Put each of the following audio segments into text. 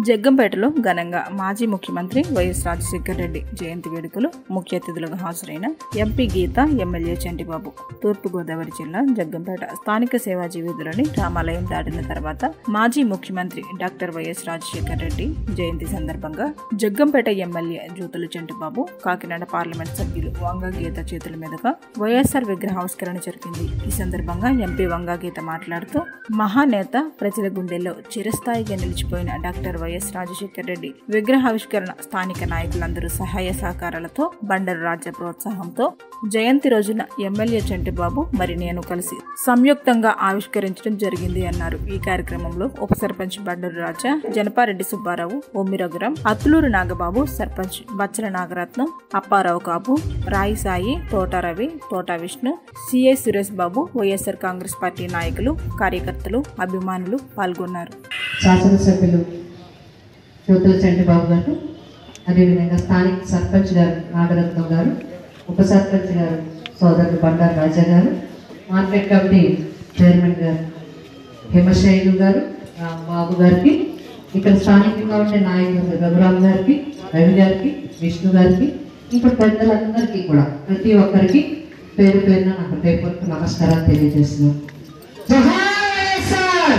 జగ్గంపేటలో ఘనంగా మాజీ ముఖ్యమంత్రి వైఎస్ రాజశేఖర్ రెడ్డి జయంతి వేడుకలు ముఖ్య అతిథులుగా హాజరైన ఎంపీ గీత ఎమ్మెల్యే చంటిబాబు తూర్పుగోదావరి జిల్లా జగ్గంపేట స్థానిక సేవాజీ వీధులని రామాలయం దాటిన తర్వాత మాజీ ముఖ్యమంత్రి డాక్టర్ వైఎస్ రాజశేఖర్ రెడ్డి జయంతి సందర్భంగా జగ్గంపేట ఎమ్మెల్యే జూతుల చంటిబాబు కాకినాడ పార్లమెంట్ సభ్యులు వంగ గీత చేతుల మీదుగా వైఎస్ఆర్ విగ్రహావిష్కరణ జరిగింది ఈ సందర్భంగా ఎంపీ వంగ గీత మాట్లాడుతూ మహానేత ప్రజల గుండెల్లో చిరస్థాయిగా నిలిచిపోయిన డాక్టర్ వైఎస్ రాజశేఖర్ రెడ్డి విగ్రహావిష్కరణ స్థానిక నాయకులందరూ సహాయ సహకారాలతో బండరు రాజ్య ప్రోత్సాహంతో జయంతి రోజున ఎమ్మెల్యే చంటిబాబు మరి నేను కలిసి సంయుక్తంగా ఆవిష్కరించడం జరిగింది అన్నారు ఈ కార్యక్రమంలో ఉప సర్పంచ్ బండరు రాజా జనపారెడ్డి సుబ్బారావు ఓమి రఘురాం అత్లూరు నాగబాబు సర్పంచ్ బచ్చల నాగరత్నం అప్పారావు కాపు రాయి Sai Thota Ravi Thota Vishnu CI Suresh Babu YSR Congress party నాయకులు కార్యకర్తలు అభిమానులు పాల్గొన్నారు శాసనసభ్యులు జ్యోతుల చంటిబాబు గారు అదేవిధంగా స్థానిక సర్పంచ్ గారు నాగరత్నం గారు ఉప సర్పంచ్ గారు సోదరుడు బండారు రాజా గారు మార్కెట్ కమిటీ చైర్మన్ గారు హిమశైలు గారు ఆ, బాబు గారికి ఇక్కడ స్థానికంగా ఉండే నాయకులు రఘురామ్ గారికి రవి గారికి విష్ణు గారికి ఇంకా పెద్దలందరికీ కూడా ప్రతి ఒక్కరికి పేరు పేరున నా హృదయపూర్వక నమస్కారాలు తెలియజేస్తున్నాను జోహార్ వైఎస్ఆర్!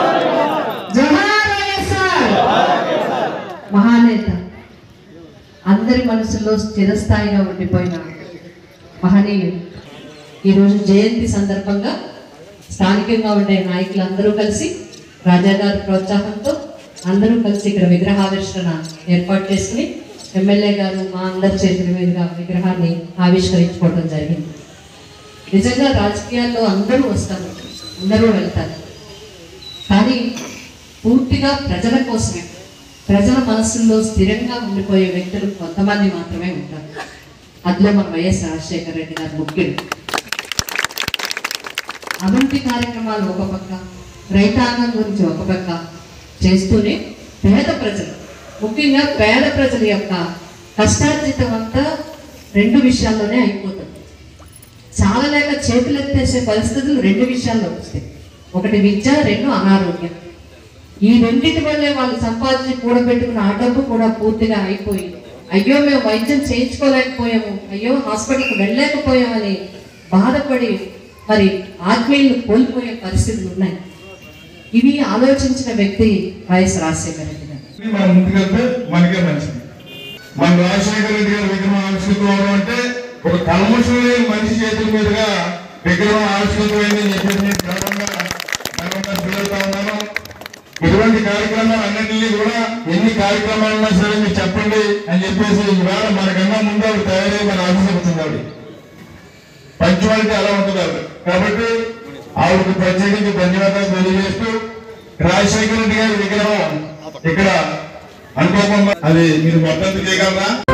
జోహార్ వైఎస్ఆర్! మహానేత అందరి మనసుల్లో చిరస్థాయిగా ఉండిపోయిన మహనీయుడు ఈరోజు జయంతి సందర్భంగా స్థానికంగా ఉండే నాయకులందరూ కలిసి రాజాగారి ప్రోత్సాహంతో అందరూ కలిసి ఇక్కడ విగ్రహావిష్కరణ ఏర్పాటు చేసుకుని ఎమ్మెల్యే గారు మా అందరి చేతుల మీదుగా విగ్రహాన్ని ఆవిష్కరించుకోవడం జరిగింది నిజంగా రాజకీయాల్లో అందరూ వస్తారు అందరూ వెళ్తారు కానీ పూర్తిగా ప్రజల కోసమే ప్రజల మనసుల్లో స్థిరంగా ఉండిపోయే వ్యక్తులు కొంతమంది మాత్రమే ఉంటారు అందులో మన వైఎస్ రాజశేఖర రెడ్డి గారు ముఖ్యుడు అభివృద్ధి కార్యక్రమాలు ఒక పక్క రైతాంగం గురించి ఒక పక్క చేస్తూనే పేద ప్రజలు ముఖ్యంగా పేద ప్రజల యొక్క కష్టార్జితం అంతా రెండు విషయాల్లోనే అయిపోతుంది చాలా లేక చేతులెత్తేసే పరిస్థితులు రెండు విషయాల్లో వస్తాయి ఒకటి విద్య రెండు అనారోగ్యం ఈ రెండింటి వల్లే వాళ్ళు సంపాదించి కూడబెట్టుకున్న ఆ డబ్బు కూడా పూర్తిగా అయిపోయి అయ్యో మేము వైద్యం చేయించుకోలేకపోయాము అయ్యో హాస్పిటల్కి వెళ్ళలేకపోయామని బాధపడి మరి ఆత్మీయులు కోల్పోయే పరిస్థితులు ఉన్నాయి ఇవి ఆలోచించిన వ్యక్తి వైఎస్ రాజశేఖర రెడ్డి గారు మనం ముందుకెళ్తే మనకే మంచిది మన రాజశేఖర రెడ్డి గారి విగ్రహం ఆవిష్కృతం అంటే ఒక కల్మషం లేని మనిషి చేతుల మీదుగా విగ్రహం ఆవిష్కృతమైందని చెప్పేసి నేను గర్వంగా గర్వంగా ఫీల్ అవుతా ఉన్నాను ఇటువంటి కార్యక్రమాలు అన్నింటినీ కూడా ఎన్ని కార్యక్రమాలు ఉన్నా సరే మీరు చెప్పండి అని చెప్పేసి ఇవాళ మనకన్నా ముందు ఆవిడ తయారై మన ఆఫీస్ అవుతుంది ఆవిడ పంచువాలిటీ అలా ఉంటుంది ఆవిడ కాబట్టి ఆవిడకి ప్రత్యేకించి ధన్యవాదాలు తెలియజేస్తూ రాజశేఖర రెడ్డి గారి విగ్రహం ఇక్కడ అనుకోకుండా అది మీరు మద్దతు చేయగలరా